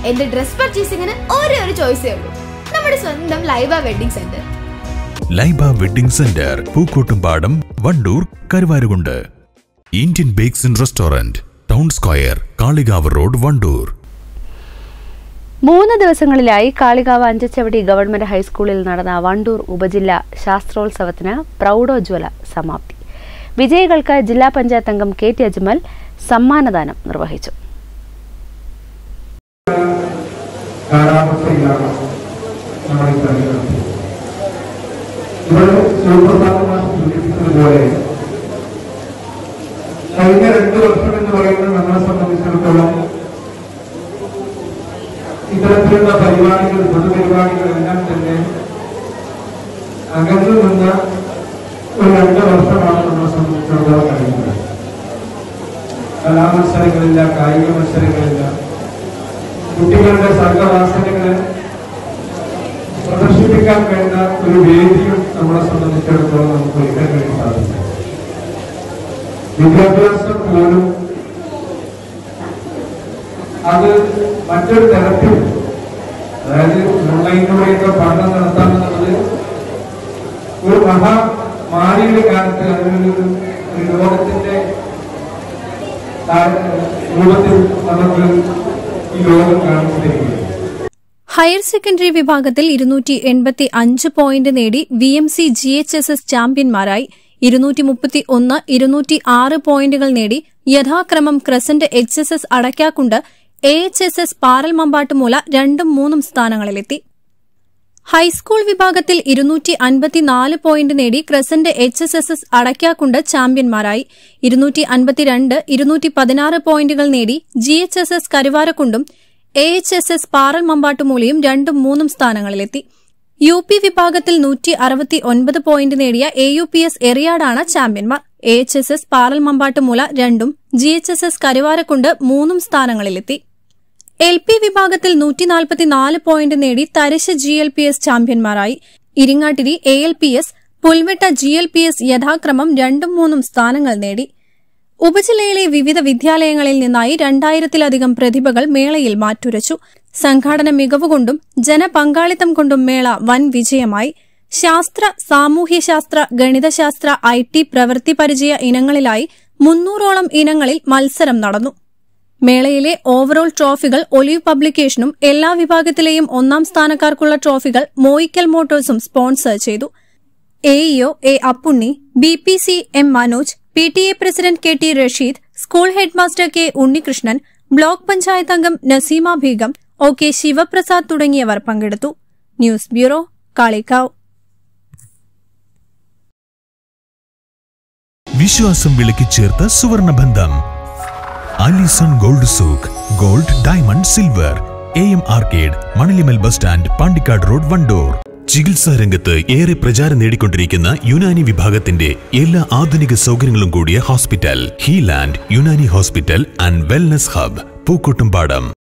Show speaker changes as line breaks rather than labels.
എന്റെ ഡ്രസ് പർച്ചേസിംഗിന് ഒരേ ഒരു ചോയ്സേ ഉള്ളൂ നമ്മുടെ സ്വന്തം Laiba wedding centre
Laiba wedding centre Pookkottumpadam Wandoor Karuvarakundu Indian bakes and restaurant town square Kalikavu road Wandoor
മൂന്ന് ദിവസങ്ങളിലായി കാളികാവ് അഞ്ചച്ചവടി ഗവൺമെന്റ് ഹൈസ്കൂളിൽ നടന്ന വണ്ടൂർ ഉപജില്ല ശാസ്ത്രോത്സവത്തിന് പ്രൗഢോജ്വല സമാപ്തി വിജയികൾക്ക് ജില്ലാ പഞ്ചായത്ത് അംഗം കെ ടി അജ്മൽ സമ്മാനദാനം നിർവഹിച്ചു
കാലാവസ്ഥയിലാണ് നമ്മുടെ ഈ കളികൾ ഇവിടെ ശിവപ്രസാദ് സൂചിപ്പിച്ചതുപോലെ കഴിഞ്ഞ രണ്ട് വർഷം എന്ന് പറയുന്നത് നമ്മളെ സംബന്ധിച്ചിടത്തോളം ഇത്തരത്തിലുള്ള പരിപാടികൾ പൊതുപരിപാടികളെല്ലാം തന്നെ അകന്നു നിന്ന ഒരു രണ്ട് വർഷമാണ് നമ്മളെ സംബന്ധിച്ചിടത്തോളം കഴിയുന്നത് കലാമത്സരങ്ങളില്ല കായിക മത്സരങ്ങളില്ല കുട്ടികളുടെ സർഗവാസനകളെ പ്രദർശിപ്പിക്കാൻ വേണ്ട ഒരു വേദിയും നമ്മളെ സംബന്ധിച്ചിടത്തോളം നമുക്ക് ഒരുക്കാൻ വേണ്ടി സാധിക്കും വിദ്യാഭ്യാസം പോലും അത് മറ്റൊരു തരത്തിൽ അതായത് ഓൺലൈനിലൂടെയൊക്കെ പഠനം നടത്താമെന്നുള്ളത് ഒരു മഹാമാരിയുടെ കാലത്ത് അതിനൊരു ഒരു ലോകത്തിന്റെ താഴെ രൂപത്തിൽ നമുക്ക് ഈ ലോകം കാണിച്ചു തരികയാണ്
ഹയർ സെക്കൻഡറി വിഭാഗത്തിൽ ഇരുന്നൂറ്റി എൺപത്തി അഞ്ച് പോയിന്റ് നേടി V M C G H S S ചാമ്പ്യന്മാരായി ഇരുന്നൂറ്റി മുപ്പത്തി ഒന്ന് ഇരുന്നൂറ്റി ആറ് പോയിന്റുകൾ നേടി യഥാക്രമം crescent H S S Adakkakundu A H S S Paral Mambattumoola രണ്ടും മൂന്നും സ്ഥാനങ്ങളിലെത്തി ഹൈസ്കൂൾ വിഭാഗത്തിൽ ഇരുന്നൂറ്റി അൻപത്തിനാല് പോയിന്റ് നേടി crescent H S S S Adakkakundu ചാമ്പ്യന്മാരായി ഇരുന്നൂറ്റി അൻപത്തിരണ്ട് ഇരുന്നൂറ്റി പതിനാറ് പോയിന്റുകൾ നേടി ജി എച്ച് എസ് എസ് കരുവാരക്കുണ്ടും A H S S Paral മമ്പാട്ടുമൂലയും രണ്ടും മൂന്നും സ്ഥാനങ്ങളിലെത്തി യു പി വിഭാഗത്തിൽ നൂറ്റി അറുപത്തി ഒൻപത് പോയിന്റ് നേടിയ എ യു പി എസ് എറിയാടാണ് ചാമ്പ്യന്മാർ A H S S Paral Mambattumoola രണ്ടും G H S S Karuvarakundu മൂന്നും സ്ഥാനങ്ങളിലെത്തി എൽ പി വിഭാഗത്തിൽ നൂറ്റി നാൽപ്പത്തിനാല് പോയിന്റ് നേടി Tharisu G L P S ചാമ്പ്യന്മാരായി Iringattiri A L P S Pulvetta G L P S യഥാക്രമം രണ്ടും മൂന്നും സ്ഥാനങ്ങൾ നേടി ഉപജില്ലയിലെ വിവിധ വിദ്യാലയങ്ങളിൽ നിന്നായി രണ്ടായിരത്തിലധികം പ്രതിഭകൾ മേളയിൽ മാറ്റുരച്ചു സംഘാടന മികവുകൊണ്ടും ജനപങ്കാളിത്തം കൊണ്ടും മേള വൻ വിജയമായി ശാസ്ത്ര സാമൂഹ്യശാസ്ത്ര ഗണിതശാസ്ത്ര ഐ ടി പ്രവൃത്തി പരിചയ ഇനങ്ങളിലായി മുന്നൂറോളം ഇനങ്ങളിൽ മത്സരം നടന്നു മേളയിലെ ഓവറോൾ ട്രോഫികൾ ഒലിവ് പബ്ലിക്കേഷനും എല്ലാ വിഭാഗത്തിലെയും ഒന്നാം സ്ഥാനക്കാർക്കുള്ള ട്രോഫികൾ മോയിക്കൽ മോട്ടോഴ്സും സ്പോൺസർ ചെയ്തു AEO A Appunni B P C M Manoj P T A president K T Rasheed school headmaster K Unnikrishnan block panchayat അംഗം നസീമ ബീഗം ഒ കെ ശിവപ്രസാദ് തുടങ്ങിയവർ പങ്കെടുത്തു ന്യൂസ് ബ്യൂറോ കാളിക്കാവ്
വിശ്വാസം വിളക്കി ചേർത്ത സുവർണ ബന്ധം Alison gold souk gold diamond silver A M arcade Manalimal bus stand Pandikkad road Wandoor ചികിത്സാ രംഗത്ത് ഏറെ പ്രചാരം നേടിക്കൊണ്ടിരിക്കുന്ന യുനാനി വിഭാഗത്തിന്റെ എല്ലാ ആധുനിക സൗകര്യങ്ങളും കൂടിയ hospital Healand Unani hospital and wellness hub Pookkottumpadam